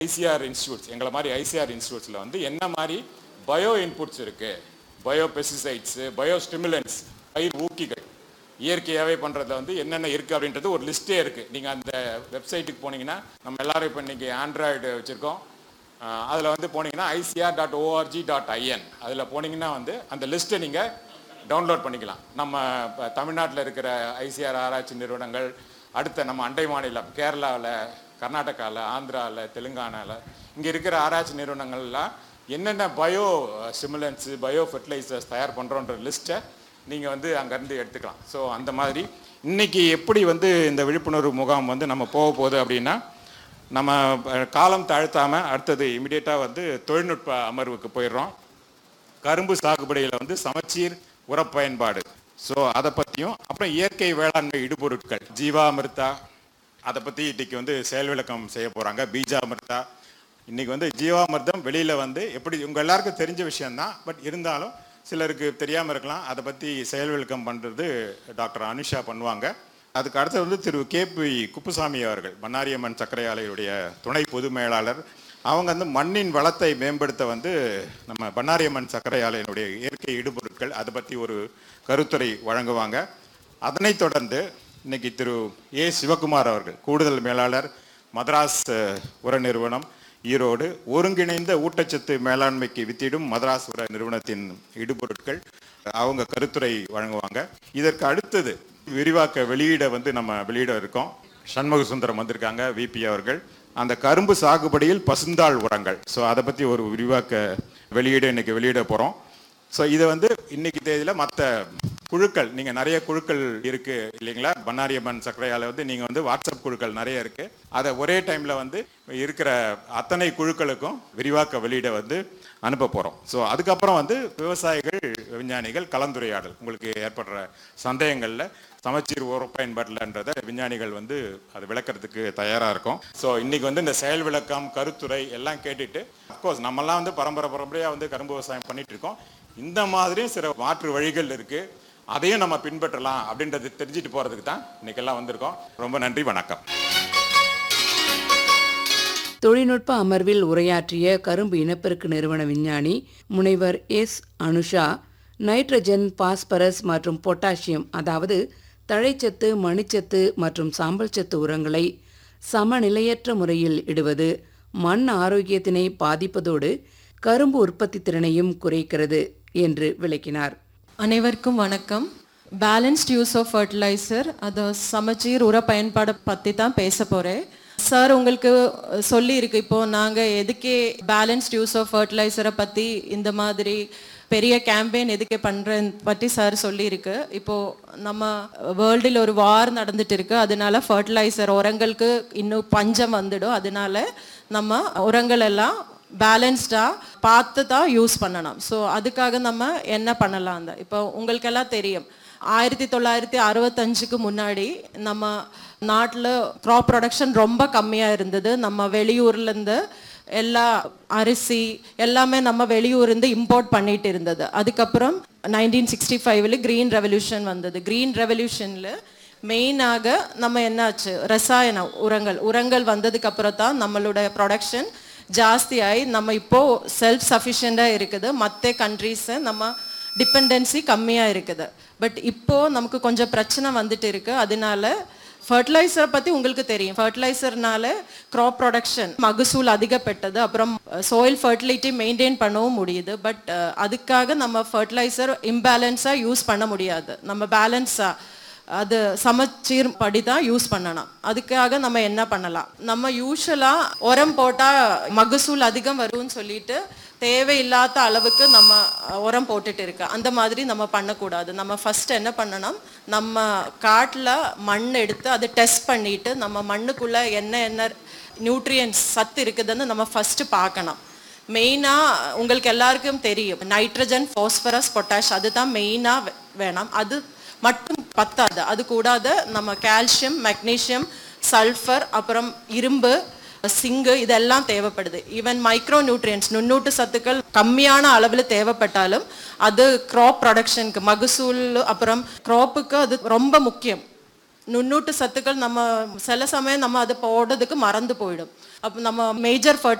ICR institutes எங்களை மாதிரி ICR இன்ஸ்டியூட்ஸில் வந்து என்ன மாதிரி பயோ இன்புட்ஸ் இருக்குது பயோ பெஸ்டிசைட்ஸு பயோ ஸ்டிமுலன்ஸ் பயிர் ஊக்கிகள் இயற்கையாகவே பண்ணுறதுல வந்து என்னென்ன இருக்குது அப்படின்றது ஒரு லிஸ்ட்டே இருக்குது நீங்கள் அந்த வெப்சைட்டுக்கு போனீங்கன்னா நம்ம எல்லாரும் இப்போ இன்றைக்கி ஆண்ட்ராய்டு வச்சுருக்கோம் அதில் வந்து போனீங்கன்னா ICR dot ORG dot IN அதில் போனீங்கன்னா வந்து அந்த லிஸ்ட்டை நீங்கள் டவுன்லோட் பண்ணிக்கலாம் நம்ம இப்போ தமிழ்நாட்டில் இருக்கிற ஐசிஆர் ஆராய்ச்சி நிறுவனங்கள் அடுத்த நம்ம அண்டை மாநிலம் கேரளாவில் கர்நாடகாவில் ஆந்திராவில் தெலுங்கானாவில் இங்கே இருக்கிற ஆராய்ச்சி நிறுவனங்கள்லாம் என்னென்ன பயோ சிமுலன்ஸு பயோ ஃபெர்டிலைசர்ஸ் தயார் பண்ணுறோன்ற லிஸ்ட்டை நீங்கள் வந்து அங்கேருந்து எடுத்துக்கலாம் ஸோ அந்த மாதிரி இன்னைக்கு எப்படி வந்து இந்த விழிப்புணர்வு முகாம் வந்து நம்ம போக போகுது அப்படின்னா நம்ம அஹ், காலம் தாழ்த்தாமல் அடுத்தது இமிடியேட்டாக வந்து தொழில்நுட்ப அமர்வுக்கு போயிடுறோம் கரும்பு சாகுபடியில் வந்து சமச்சீர் உரப்பயன்பாடு ஸோ அதை பற்றியும் அப்புறம் இயற்கை வேளாண்மை இடுபொருட்கள் ஜீவாமிர்தா அதை பற்றி இன்னைக்கு வந்து செயல் விளக்கம் செய்ய போகிறாங்க பீஜாமிர்தா இன்னைக்கு வந்து ஜீவாமிர்தம் வெளியில் வந்து எப்படி உங்கள் எல்லாருக்கும் தெரிஞ்ச விஷயம்தான் பட் இருந்தாலும் சிலருக்கு தெரியாமல் இருக்கலாம் அதை பற்றி செயல் விளக்கம் பண்ணுறது டாக்டர் அனுஷா பண்ணுவாங்க அதுக்கு அடுத்து வந்து திரு கேபி குப்புசாமி அவர்கள் பண்ணாரியம்மன் சர்க்கரை ஆலையுடைய துணை பொது மேலாளர் அவங்க வந்து மண்ணின் வளத்தை மேம்படுத்த வந்து நம்ம பண்ணாரியம்மன் சர்க்கரை ஆலையினுடைய இயற்கை இடுபொருட்கள் அதை பற்றி ஒரு கருத்துரை வழங்குவாங்க அதனைத் தொடர்ந்து இன்னைக்கு திரு ஏ சிவகுமார் அவர்கள் கூடுதல் மேலாளர் மதராஸ் அஹ், உர நிறுவனம் ஈரோடு ஒருங்கிணைந்த ஊட்டச்சத்து மேலாண்மைக்கு வித்திடும் மதராஸ் உர நிறுவனத்தின் இடுபொருட்கள் அவங்க கருத்துரை வழங்குவாங்க இதற்கு அடுத்தது விரிவாக்க வெளியிட வந்து நம்ம வெளியிட இருக்கோம் சண்முக சுந்தரம் வந்திருக்காங்க விபி அவர்கள் அந்த கரும்பு சாகுபடியில் பசுந்தாள் உரங்கள் ஸோ அதை பற்றி ஒரு விரிவாக்க வெளியீடு இன்னைக்கு வெளியிட போகிறோம் ஸோ இதை வந்து இன்னைக்கு தேதியில் மற்ற குழுக்கள் நீங்கள் நிறைய குழுக்கள் இருக்கு இல்லைங்களா பண்ணாரியம்மன் சர்க்கரை ஆலை வந்து நீங்கள் வந்து வாட்ஸ்அப் குழுக்கள் நிறைய இருக்கு அதை ஒரே டைமில் வந்து இருக்கிற அத்தனை குழுக்களுக்கும் விரிவாக்க வெளியிட வந்து அனுப்ப போகிறோம் ஸோ அதுக்கப்புறம் வந்து விவசாயிகள் விஞ்ஞானிகள் கலந்துரையாடல் உங்களுக்கு ஏற்படுற சந்தேகங்களில் சமச்சீர் உர பயன்பாட்டில்ன்றதை விஞ்ஞானிகள் வந்து அது விளக்கறதுக்கு தயாராக இருக்கும் ஸோ இன்னைக்கு வந்து இந்த செயல் விளக்கம் கருத்துரை எல்லாம் கேட்டுட்டு அஃப்கோர்ஸ் நம்மலாம் வந்து பரம்பரை பரம்பரையாக வந்து கரும்பு விவசாயம் பண்ணிட்டு இருக்கோம் இந்த மாதிரியும் சில மாற்று வழிகள் இருக்கு அதையும் நம்ம பின்பற்றலாம் அப்படின்றது தெரிஞ்சுட்டு போறதுக்கு தான் இன்னைக்கெல்லாம் வந்திருக்கோம் ரொம்ப நன்றி வணக்கம் தொழில்நுட்ப அமர்வில் உரையாற்றிய கரும்பு இனப்பெருக்கு நிறுவன விஞ்ஞானி முனைவர் எஸ் அனுஷா நைட்ரஜன் பாஸ்பரஸ் மற்றும் பொட்டாசியம் அதாவது தழைச்சத்து மணிச்சத்து மற்றும் சாம்பல் சத்து உரங்களை சமநிலையற்ற முறையில் இடுவது மண் ஆரோக்கியத்தினை பாதிப்பதோடு கரும்பு உற்பத்தி திறனையும் குறைக்கிறது என்று விளக்கினார் அனைவருக்கும் வணக்கம் பேலன்ஸ்ட் யூஸ் ஆஃப் ஃபர்டிலைசர் அது சமச்சீர் உர பயன்பாடை பற்றி தான் பேச போகிறேன் சார் உங்களுக்கு சொல்லி இருக்கு இப்போ நாங்கள் எதுக்கே பேலன்ஸ்ட் யூஸ் ஆஃப் ஃபர்டிலைசரை பற்றி இந்த மாதிரி பெரிய கேம்பெயின் எதுக்கு பண்ணுறேன் பற்றி சார் சொல்லியிருக்கு இப்போ நம்ம வேர்ல்டில் ஒரு வார் நடந்துட்டு இருக்கு அதனால ஃபர்டிலைசர் உரங்களுக்கு இன்னும் பஞ்சம் வந்துடும் அதனால நம்ம உரங்கள் எல்லாம் பேலன்ஸ்டாக பார்த்து தான் யூஸ் பண்ணணும் ஸோ அதுக்காக நம்ம என்ன பண்ணலாம் அந்த இப்போ உங்களுக்கெல்லாம் தெரியும் ஆயிரத்தி தொள்ளாயிரத்தி அறுபத்தஞ்சுக்கு முன்னாடி நம்ம நாட்டில் க்ராப் ப்ரொடக்ஷன் ரொம்ப கம்மியாக இருந்தது நம்ம வெளியூர்லேருந்து எல்லா அரிசி எல்லாமே நம்ம வெளியூர்லேருந்து இம்போர்ட் பண்ணிட்டு இருந்தது அதுக்கப்புறம் நைன்டீன் சிக்ஸ்டி ஃபைவ்ல க்ரீன் ரெவல்யூஷன் வந்தது க்ரீன் ரெவல்யூஷனில் மெயினாக நம்ம என்னாச்சு ரசாயன உரங்கள் உரங்கள் வந்ததுக்கு அப்புறம் தான் நம்மளோட ப்ரொடக்ஷன் ஜாஸ்தியாகி நம்ம இப்போ செல்ஃப் சஃபிஷியண்டாக இருக்குது மற்ற கண்ட்ரீஸை நம்ம டிபெண்டன்சி கம்மியாக இருக்குது பட் இப்போ நமக்கு கொஞ்சம் பிரச்சனை வந்துட்டு இருக்கு அதனால ஃபர்டிலைசர் பற்றி உங்களுக்கு தெரியும் ஃபர்டிலைசர்னால க்ராப் ப்ரொடக்ஷன் மகசூல் அதிகப்பட்டது அப்புறம் சோயில் ஃபர்டிலிட்டி மெயின்டைன் பண்ணவும் முடியுது பட் அதுக்காக நம்ம ஃபர்டிலைசர் இம்பேலன்ஸாக யூஸ் பண்ண முடியாது நம்ம பேலன்ஸாக அது சமச்சீர் படி தான் யூஸ் பண்ணணும் அதுக்காக நம்ம என்ன பண்ணலாம் நம்ம யூஸ்வலாக உரம் போட்டால் மகசூல் அதிகம் வரும்னு சொல்லிட்டு தேவையில்லாத அளவுக்கு நம்ம உரம் போட்டுட்டு இருக்கு அந்த மாதிரி நம்ம பண்ணக்கூடாது நம்ம ஃபர்ஸ்ட் என்ன பண்ணணும் நம்ம காட்டில் மண் எடுத்து அதை டெஸ்ட் பண்ணிட்டு நம்ம மண்ணுக்குள்ள என்ன என்ன நியூட்ரியன்ஸ் சத்து இருக்குதுன்னு நம்ம ஃபர்ஸ்ட் பார்க்கணும் மெயினாக உங்களுக்கு எல்லாருக்கும் தெரியும் நைட்ரஜன் ஃபாஸ்பரஸ் பொட்டாஷ் அதுதான் மெயினாக வேணும் அது மட்டும் பத்தாது அது கூடாத நம்ம கால்சியம் மெக்னீஷியம் சல்ஃபர் அப்புறம் இரும்பு சிங்கு இதெல்லாம் தேவைப்படுது ஈவன் மைக்ரோ நியூட்ரியன்ஸ் நுண்ணூட்டு சத்துக்கள் கம்மியான அளவில் தேவைப்பட்டாலும் அது க்ராப் ப்ரொடக்ஷனுக்கு மகசூல் அப்புறம் க்ராப்புக்கு அது ரொம்ப முக்கியம் நுண்ணூட்ட சத்துக்கள் நம்ம சில சமயம் நம்ம அதை போடுறதுக்கு மறந்து போயிடும் அப்போ நம்ம மேஜர்